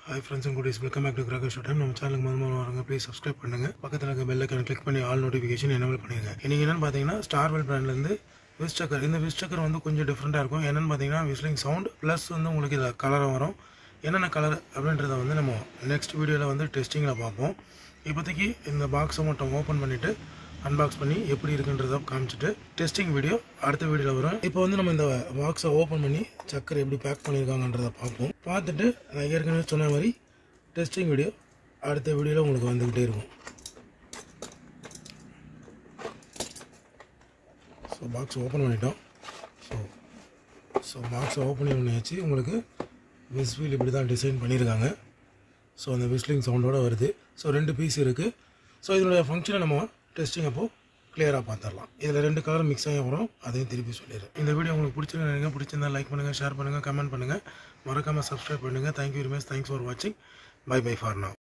hi friends and cuties welcome back to கிராகர் show time நம்ம சேனலுக்கு முதல் முதல்ல வரவங்க ப்ளீஸ் சப்ஸ்கிரைப் பண்ணுங்க பக்கத்தில் இருக்க பெல் ஐக்கனை கிளிக் பண்ணி ஆல் நோட்டிஃபிகேஷன் எனபிள் பண்ணிடுங்க இன்னைக்கு என்னன்னு பார்த்தீங்கன்னா ஸ்டார்வெல் பிராண்ட்லேருந்து விஸ் சக்கர் இந்த விஸ் சக்கர் வந்து கொஞ்சம் டிஃப்ரெண்ட்டாக இருக்கும் என்னென்னு பார்த்தீங்கன்னா விஸ்லிங் சவுண்ட் ப்ளஸ் வந்து உங்களுக்கு இதில் கலரும் வரும் என்னென்ன கலர் அப்படின்றத வந்து நம்ம நெக்ஸ்ட் வீடியோவில் வந்து டெஸ்டிங்கில் பார்ப்போம் இப்போதைக்கு இந்த பாக்ஸை மட்டும் ஓப்பன் பண்ணிவிட்டு அன்பாக்ஸ் பண்ணி எப்படி இருக்குன்றத காமிச்சிட்டு டெஸ்டிங் வீடியோ அடுத்த வீடியோவில் வரும் இப்போ வந்து நம்ம இந்த பாக்ஸை ஓப்பன் பண்ணி சக்கரை எப்படி பேக் பண்ணியிருக்காங்கன்றத பார்ப்போம் பார்த்துட்டு நான் ஏற்கனவே சொன்ன மாதிரி டெஸ்டிங் வீடியோ அடுத்த வீடியோவில் உங்களுக்கு வந்துக்கிட்டே இருக்கும் ஸோ பாக்ஸ் ஓப்பன் பண்ணிட்டோம் ஸோ ஸோ பாக்ஸை ஓப்பன் பண்ணியாச்சு உங்களுக்கு விஸ்வீல் இப்படி தான் டிசைன் பண்ணியிருக்காங்க ஸோ அந்த விஸ்லிங் சவுண்டோட வருது ஸோ ரெண்டு பீஸ் இருக்குது ஸோ இதனுடைய ஃபங்க்ஷனை நம்ம டெஸ்டிங் அப்போ கிளியராக பார்த்துடலாம் இதில் ரெண்டு கலர் மிக்ஸ் ஆகி வரும் அதையும் திருப்பி சொல்லிடுறேன் இந்த வீடியோ உங்களுக்கு பிடிச்சிருந்தா நினைக்க பிடிச்சிருந்தா லைக் பண்ணுங்கள் ஷேர் பண்ணுங்கள் கமெண்ட் பண்ணுங்கள் மறக்காமல் சப்ஸ்கிரைப் பண்ணுங்கள் thank you very much thanks for வாட்சிங் பை பை ஃபார் now